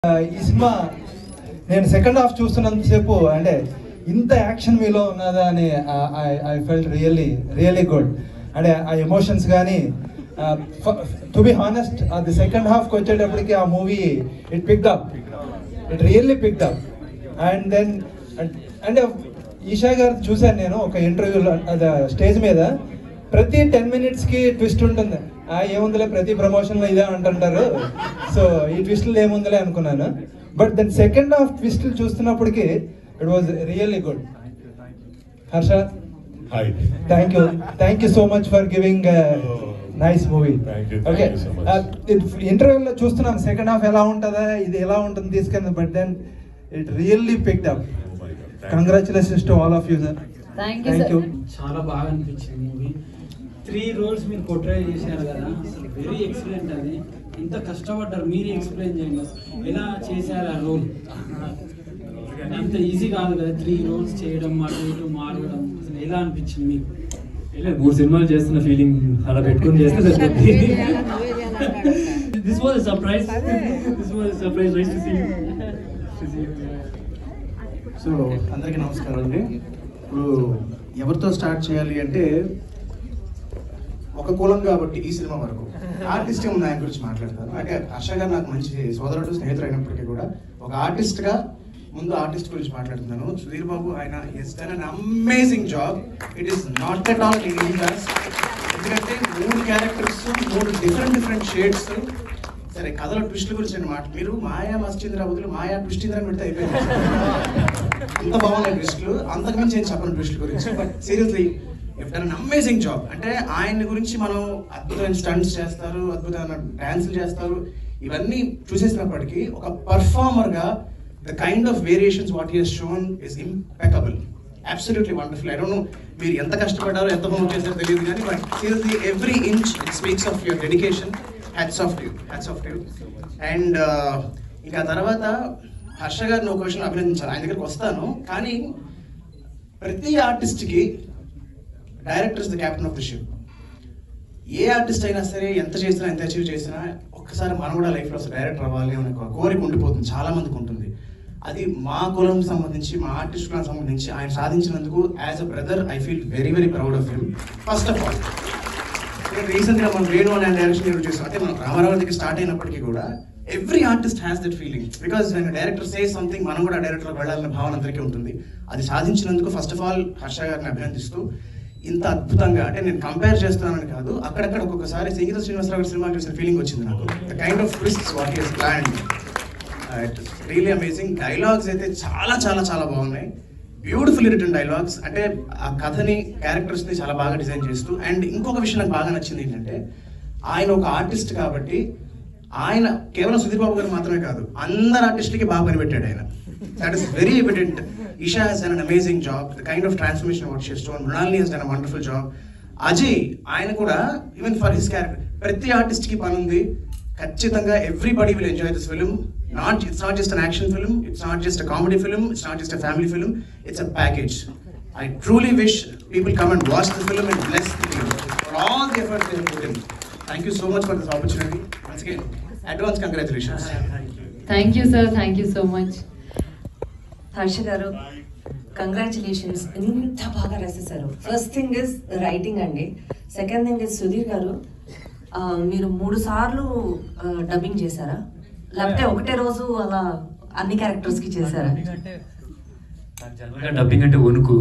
ఈ సినిమా నేను second half చూస్తున్నంతసేపు అంటే ఇంత యాక్షన్ మీలో ఉన్నదా అని I felt really really good అంటే ఆ ఎమోషన్స్ కానీ టు బి హానెస్ట్ అది సెకండ్ హాఫ్కి వచ్చేటప్పటికి ఆ movie it pick up it really pick up and then అంటే ఈషా గారు చూశాను నేను ఒక ఇంటర్వ్యూలో అది స్టేజ్ మీద ప్రతి టెన్ మినిట్స్కి ట్విస్ట్ ఉంటుంది ఆ ఏముందిలే ప్రతి ప్రమోషన్లో ఇదే అంటుంటారు సో ఈ ట్విస్ట్లు ఏముందిలే అనుకున్నాను బట్ దెన్ సెకండ్ హాఫ్ ట్విస్ట్లు చూస్తున్నప్పటికి it was really good Harsha hi thank you thank you so much for giving nice movie Thank you, thank okay you so much. ఇంటర్వ్యూలో చూస్తున్నాం సెకండ్ హాఫ్ ఎలా ఉంటుందా ఇది ఎలా ఉంటుంది తీసుకెళ్ళి but then it really picked up congratulations to all of you sir Thank you, thank you sir. చాలా బాగా అనిపించింది మూవీ త్రీ రోల్స్ మీరు పోర్ట్రే చేశారు కదా అసలు వెరీ ఎక్సలెంట్ అది ఇంత కష్టపడ్డారు మీరు ఎక్స్ప్లెయిన్ చేయండి అసలు ఎలా చేశారు ఆ రోల్ అంత ఈజీ కాదు కదా త్రీ రోల్స్ చేయడం అటు ఇటు మారడం అసలు ఎలా అనిపించింది మీకు లేదు మూడు సినిమాలు చేస్తున్న ఫీలింగ్ అలా పెట్టుకుని చేస్తే సరిపోతుంది this was surprise this was surprise nice to see so అందరికీ నమస్కారం అండి ఇప్పుడు ఎవరితో స్టార్ట్ చేయాలి అంటే ఒక కులం కాబట్టి ఈ సినిమా వరకు ఆర్టిస్ట్ ఉంది ఆయన గురించి మాట్లాడతాను అంటే హర్ష గారు నాకు మంచి సోదరుడు స్నేహితుడు అయినప్పటికీ కూడా ఒక ఆర్టిస్ట్ గా ముందు ఆర్టిస్ట్ గురించి మాట్లాడుతున్నాను సుధీర్ బాబు ఆయన has done an amazing job it is not at all easy task ఎందుకంటే మూడు క్యారెక్టర్స్ మూడు డిఫరెంట్ డిఫరెంట్ షేడ్స్ సరే కథలో ట్విస్ట్ల గురించి అండి మాట మీరు మాయా మస్జింద్ర బదులు మాయా ట్విస్టింద్ర అని పెడితే అయిపోయింది అంత బాగున్నాయి ట్విస్టులు అంతకుమించి ఏం చెప్పను ట్విస్టుల గురించి but seriously done amazing job అంటే ఆయన గురించి మనం అద్భుతమైన స్టంట్స్ చేస్తారు అద్భుతమైన డాన్సులు చేస్తారు ఇవన్నీ చూసేసినప్పటికీ ఒక పర్ఫార్మర్ గా the kind of variations what he shown is impeccable absolutely wonderful I don't know మీరు ఎంత కష్టపడ్డారో ఎంత హోమ్ చేశారో తెలియదు కానీ but seriously every inch it speaks of your dedication hats off you hats off you and ఇంకా తర్వాత హర్ష గారిని ఒక విషయం అభినందించాలి ఆయన దగ్గరికి వస్తాను కానీ ప్రతి ఆర్టిస్ట్కి director is the captain of the ship ఏ ఆర్టిస్ట్ అయినా సరే ఎంత చేసినా ఎంత అచీవ్ చేసినా ఒక్కసారి మనం కూడా లైఫ్లో అసలు డైరెక్టర్ అవ్వాలి అనే ఒక కోరిక ఉండిపోతుంది చాలా మందికి ఉంటుంది అది మా కులం సంబంధించి మా ఆర్టిస్ట్ కులం సంబంధించి ఆయన సాధించినందుకు as a brother I feel very very proud of him first of all recent గా మనం వేణు అనే డైరెక్షన్ ఎవరు చేసాం అంటే మనం రామారావు దగ్గర స్టార్ట్ అయినప్పటికీ కూడా every artist has that feeling because when director say something మనం కూడా డైరెక్టర్ వెళ్ళాలన్న భావన అందరికీ ఉంటుంది అది సాధించినందుకు ఫస్ట్ ఆఫ్ ఆల్ హర్ష గారిని అభినందిస్తూ ఇంత అద్భుతంగా అంటే నేను కంపేర్ చేస్తున్నానని కాదు అక్కడక్కడ ఒక్కొక్కసారి సంగీత శ్రీనివాసరావు గారి సినిమా చూసిన ఫీలింగ్ వచ్చింది నాకు the kind of twist what is plan really amazing dialogues అయితే చాలా చాలా చాలా బాగున్నాయి బ్యూటిఫుల్ రిటర్న్ డైలాగ్స్ అంటే ఆ కథని క్యారెక్టర్స్ ని చాలా బాగా డిజైన్ చేస్తూ అండ్ ఇంకొక విషయం నాకు బాగా నచ్చింది ఏంటంటే ఆయన ఒక ఆర్టిస్ట్ కాబట్టి ఆయన కేవలం సుధీర్ బాబు గారు మాత్రమే కాదు అందరు ఆర్టిస్ట్లకి బాగా పనిపెట్టాడు ఆయన that is very evident Isha has an amazing job the kind of transformation what she shown Mrinalini has done wonderful job Ajay ఆయన కూడా ఈవెన్ ఫర్ హిస్ క్యారెక్టర్ ప్రతి ఆర్టిస్ట్ కి పని ఉంది ఖచ్చితంగా everybody will enjoy this film not it's not just an action film it's not just a comedy film it's not just a family film it's a package I truly wish people come and watch the film and bless the film for all the efforts they put in thank you so much for this opportunity once again advance congratulations thank you sir thank you so much Harsha garu congratulations ఇంత బాగా రాసేసారు first thing is writing అండి second thing is Sudheer garu ఆ, మీరు మూడు సార్లు dubbing చేశారా లేకపోతే ఒకటే రోజు అలా అన్ని క్యారెక్టర్స్ కి చేశారా జనరల్గా డబ్బింగ్ అంటే వణుకు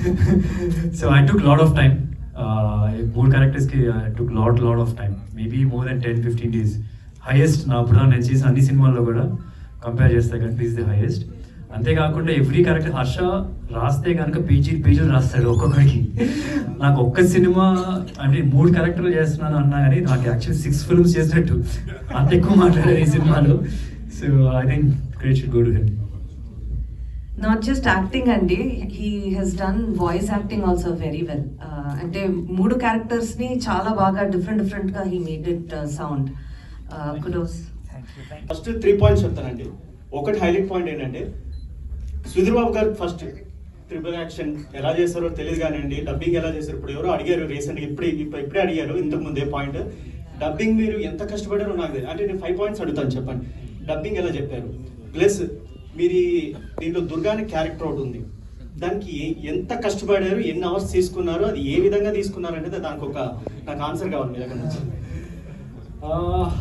so I took lot of time మూడు క్యారెక్టర్స్కి I took lot lot of time maybe more then ten fifteen days highest నా ఇప్పుడు నేను చేసిన అన్ని సినిమాల్లో కూడా కంపేర్ చేస్తే కనుక ఈజ్ ది హైయెస్ట్ అంతేకాకుండా ఎవ్రీ క్యారెక్టర్ హర్ష రాస్తే కనుక పేజీ పేజీలు రాస్తాడు ఒక్కొక్కరికి నాకు ఒక్క సినిమా అంటే మూడు క్యారెక్టర్లు చేస్తున్నాను అన్నా కానీ నాకు యాక్చువల్లీ సిక్స్ ఫిల్మ్స్ చేసినట్టు అంత ఎక్కువ మాట్లాడారు ఈ సినిమాలో so I think great should go to him not just acting అండి he has done voice acting also very well అంటే మూడు క్యారెక్టర్స్ ని చాలా బాగా డిఫరెంట్ డిఫరెంట్ గా he made it sound kudos first three points చెప్తానండి ఒకటి హైలైట్ పాయింట్ ఏంటంటే సుధీర్ బాబు గారు ఫస్ట్ ట్రిపుల్ యాక్షన్ ఎలా చేస్తారో తెలియదు కానివ్వండి డబ్బింగ్ ఎలా చేశారు ఇప్పుడు ఎవరో అడిగారు రీసెంట్గా ఇప్పుడే ఇప్పుడు ఇప్పుడే అడిగారు ఇంతకు ముందే పాయింట్ డబ్బింగ్ మీరు ఎంత కష్టపడారో నాకు తెలియదు అంటే నేను ఫైవ్ పాయింట్స్ అడుగుతాను చెప్పండి డబ్బింగ్ ఎలా చెప్పారు ప్లస్ మీరు ఈ- దీంట్లో దుర్గాని క్యారెక్టర్ ఒకటి ఉంది దానికి ఏ- ఎంత కష్టపడారు ఎన్ని అవర్స్ తీసుకున్నారు అది ఏ విధంగా తీసుకున్నారు అనేది దానికి ఒక నాకు ఆన్సర్ కావాలి మీ దగ్గర నుంచి ఆ,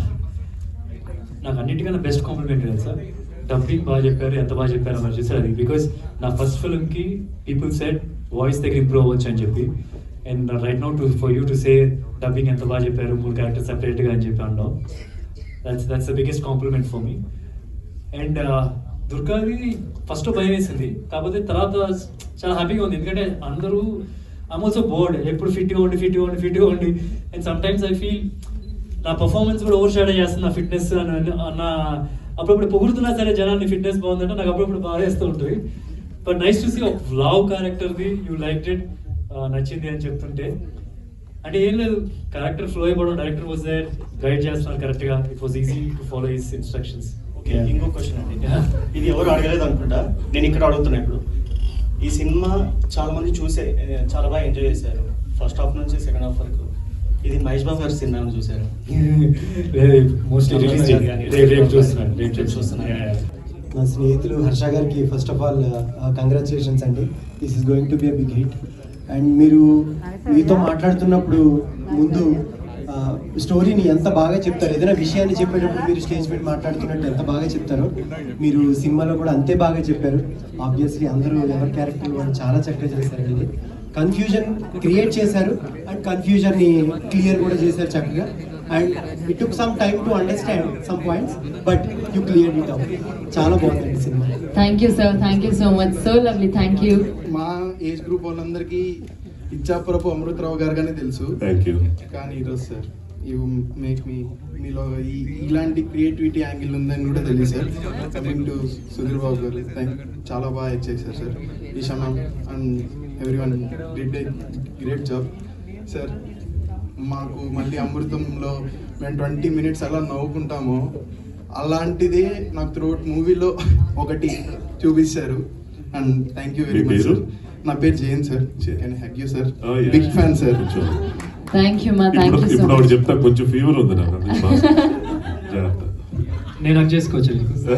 నాకు అన్నిటికన్నా బెస్ట్ కాంప్లిమెంట్ కదా సార్ డబ్బింగ్ బాగా చెప్పారు ఎంత బాగా చెప్పారు అని చూసారు అది బికాస్ నా ఫస్ట్ ఫిల్మ్కి పీపుల్ సెట్ వాయిస్ దగ్గర ఇంప్రూవ్ అవ్వచ్చు అని చెప్పి and right now to for you to say dubbing ఎంత బాగా చెప్పారు మూడు క్యారెక్టర్ సెపరేట్గా అని చెప్పి అన్నావు that's that's the biggest compliment for me and దుర్గాది ఫస్ట్ భయం వేసింది కాకపోతే తర్వాత చాలా హ్యాపీగా ఉంది ఎందుకంటే అందరూ ఐమ్ ఆల్సో బోర్డ్ ఎప్పుడు ఫిట్గా ఉండి ఫిట్గా ఉండి ఫిట్గా ఉండి and sometimes I feel నా పర్ఫార్మెన్స్ కూడా ఓవర్ షాడో చేస్తుంది నా ఫిట్నెస్ అన్న అప్పుడప్పుడు పొగుడుతున్నా సరే జనాన్ని ఫిట్నెస్ బాగుందంటే నాకు అప్పుడప్పుడు బాగా వేస్తూ ఉంటుంది బట్ నైస్ టు సీ ఒక వ్లావ్ క్యారెక్టర్ది యూ లైక్ ఇట్ నచ్చింది అని చెప్తుంటే అంటే ఏం లేదు క్యారెక్టర్ ఫ్లో అయిపోవడం డైరెక్టర్ వాజ్ దేర్ గైడ్ చేస్తున్నారు కరెక్ట్గా it was easy to follow his instructions okay ఇంకో క్వశ్చన్ అండి ఇది ఎవరు అడగలేదు అనుకుంటా నేను ఇక్కడ అడుగుతున్నా ఇప్పుడు ఈ సినిమా చాలా మంది చూసే ఏ, చాలా బాగా ఎంజాయ్ చేశారు ఫస్ట్ హాఫ్ నుంచి సెకండ్ హాఫ్ వరకు ఇది మహేష్ బాబు గారి సినిమాను చూశారు మోస్ట్లీ రిలీజ్ రేపు చూస్తున్నాను రేపు రేపు చూస్తున్నాను. నా స్నేహితులు హర్ష గారికి ఫస్ట్ ఆఫ్ ఆల్ కంగ్రాచులేషన్స్ అండి this is going to be a big hit and మీరు మీతో మాట్లాడుతున్నప్పుడు ముందు స్టోరీని ఎంత బాగా చెప్తారు ఏదైనా విషయాన్ని చెప్పేటప్పుడు మీరు స్టేజ్ మీద మాట్లాడుతున్నట్టు ఎంత బాగా చెప్తారో మీరు సినిమాలో కూడా అంతే బాగా చెప్పారు ఆబ్వియస్లీ అందరూ ఎవరి క్యారెక్టర్ వాళ్ళు చాలా చక్కగా చేశారండి కన్ఫ్యూజన్ క్రియేట్ చేశారు అండ్ కన్ఫ్యూజన్ని క్లియర్ కూడా చేశారు చక్కగా and it took some time to understand some points but you clear it out చాలా బాగుందండి సినిమా thank you sir thank you so much so lovely thank you మా ఏజ్ గ్రూప్ వాళ్ళందరికీ ఇచ్చాపురపు అమృతరావు గారు కానీ తెలుసు థ్యాంక్ యూ కానీ ఈరోజు సార్ యూ మేక్ మీ మీలో ఈ ఇలాంటి క్రియేటివిటీ యాంగిల్ ఉందని కూడా తెలియదు sir coming to Sudheer Babu garu thank చాలా బాగా యాక్ట్ చేశారు sir Eesha ma'am and everyone did a great job sir మాకు మళ్ళీ అమృతంలో మేము ట్వంటీ మినిట్స్ అలా నవ్వుకుంటాము అలాంటిదే నాకు త్రూఅవుట్ మూవీలో ఒకటి చూపిస్తారు అండ్ థ్యాంక్ యూ వెరీ మీ మచ్ పేరు? సార్ నా పేరు Jayan sir Jayan. Can hug you sir Oh, yeah. Big fan sir కొంచెం. థ్యాంక్ యూ మా థ్యాంక్ ఇప్పుడు యూ సో ఇప్పుడు ఆవిడ మచ్ చెప్తా కొంచెం ఫీవర్ ఉంది నాకు అది బాగా. జాగ్రత్త నేను హక్ చేసుకోవచ్చు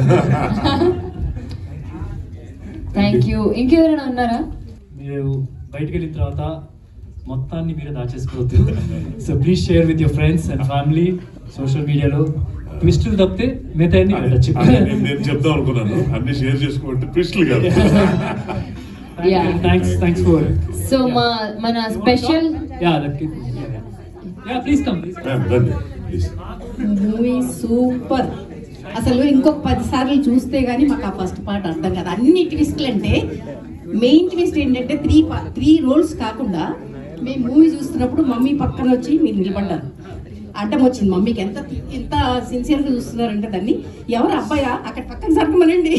థ్యాంక్ యూ ఇంకెవరైనా ఉన్నారా మీరు బయటికి వెళ్ళిన తర్వాత మొత్తాన్ని మీరే దాచేసుకోవద్దు so please share with your friends and family social మీడియాలో ట్విస్టులు తప్పితే మిగతా అన్ని వెళ్ళచ్చు అదే నేను- నేను చెప్దాం అనుకున్నాను అన్ని షేర్ చేసుకోమంటే ట్విస్టులు కాదు Yeah. Thanks thanks for so మా మన special yeah yeah please come ma'am రండి ప్లీజ్ మూవీ సూపర్ అసలు ఇంకొక పది సార్లు చూస్తే గానీ మాకు ఆ ఫస్ట్ పార్ట్ అర్థం కాదు అన్ని ట్విస్ట్లు అంటే మెయిన్ ట్విస్ట్ ఏంటంటే త్రీ త్రీ రోల్స్ కాకుండా మేము మూవీ చూస్తున్నప్పుడు మమ్మీ పక్కన వచ్చి మీరు నిలబడ్డారు అడ్డం వచ్చింది మమ్మీకి ఎంత ఎంత సిన్సియర్గా చూస్తున్నారంటే దాన్ని ఎవరు అబ్బాయా అక్కడ పక్కన సరకమనండి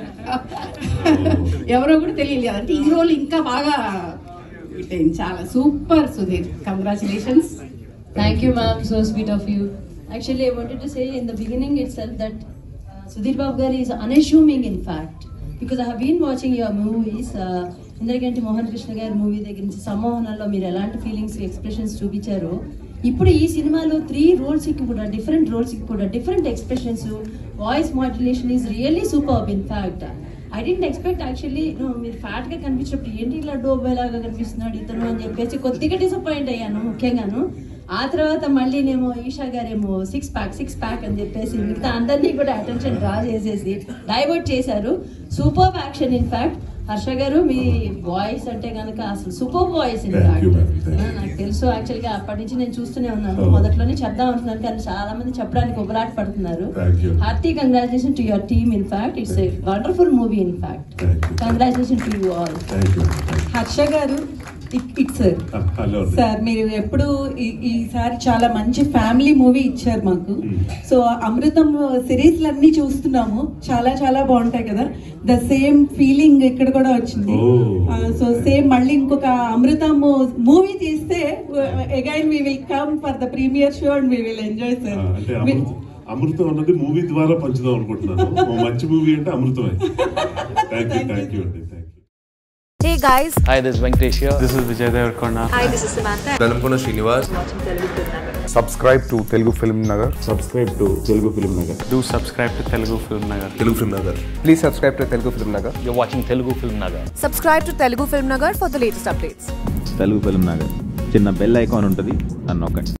ఎవరో కూడా తెలియలేదు అంటే ఈ రోల్ ఇంకా బాగా hit అయింది. చాలా super Sudheer congratulations thank you ma'am so sweet of you Actually, I wanted to say in the beginning itself that uh, Sudhir Babu Garu is unassuming in fact. Because I have been watching your movies. Uh, Indraganti Mohan Krishna గారి movie దగ్గర నుంచి సమ్మోహనంలో మీరు ఎలాంటి feelings expressions చూపించారో ఇప్పుడు ఈ సినిమాలో three రోల్స్కి కూడా different రోల్స్కి కూడా different expressions voice modulation is really super in fact I didn't expect actually మీరు ఫ్యాట్గా కనిపించినప్పుడు ఏంటి ఇలా డోబేలాగా కనిపిస్తున్నాడు ఇతను అని చెప్పేసి కొద్దిగా డిసప్పాయింట్ అయ్యాను ముఖ్యంగాను ఆ తర్వాత మళ్ళీ నేమో ఈషా గారేమో సిక్స్ ప్యాక్ సిక్స్ ప్యాక్ అని చెప్పేసి మిగతా అందరినీ కూడా అటెన్షన్ డ్రా చేసేసి డైవర్ట్ చేశారు super action in fact Harsha garu మీ వాయిస్ అంటే కనుక అసలు super voice in Thank you, fact ma'am. Thank you. నాకు తెలుసు యాక్చువల్గా అప్పటి నుంచి నేను చూస్తూనే ఉన్నాను Oh. మొదట్లోనే చెప్దాం అనుకున్నాను కానీ చాలా మంది చెప్పడానికి ఉబలాట పడుతున్నారు Thank you. Hearty congratulation to your team in fact it's a wonderful movie in fact Thank you. Congratulation to you all thank you Harsha garu it sir hello sir మీరు ఎప్పుడు ఈ- ఈసారి చాలా మంచి ఫ్యామిలీ మూవీ ఇచ్చారు మాకు సో అమృతం సిరీస్లు అన్ని చూస్తున్నాము చాలా చాలా బాగుంటాయి కదా ద సేమ్ ఫీలింగ్ ఇక్కడ కూడా వచ్చింది సో సేమ్ మళ్ళీ ఇంకొక అమృతం మూవీ తీస్తే again we will come for the premiere show and we will enjoy sir అంటే అమృతం అమృతం అన్నది మూవీ ద్వారా పంచుదాం అనుకుంటున్నాను ఓ మంచి మూవీ అంటే అమృతమే థ్యాంక్ యూ థ్యాంక్ యూ అండి thank you Hey guys, Hi, this is Venkatesh here. This is Vijay Devarkonda. hi, this is Samantha. Dalamkona Srinivas. Watching Telugu Good Night. Subscribe to Telugu Film Nagar. Subscribe to Telugu Film Nagar. Do subscribe to Telugu Film Nagar. Telugu Film Nagar. Please subscribe to Telugu Film Nagar. You're watching Telugu Film Nagar. Subscribe to Telugu Film Nagar for the latest updates. Telugu film Nagar చిన్న bell icon ఉంటుంది అని నొక్కండి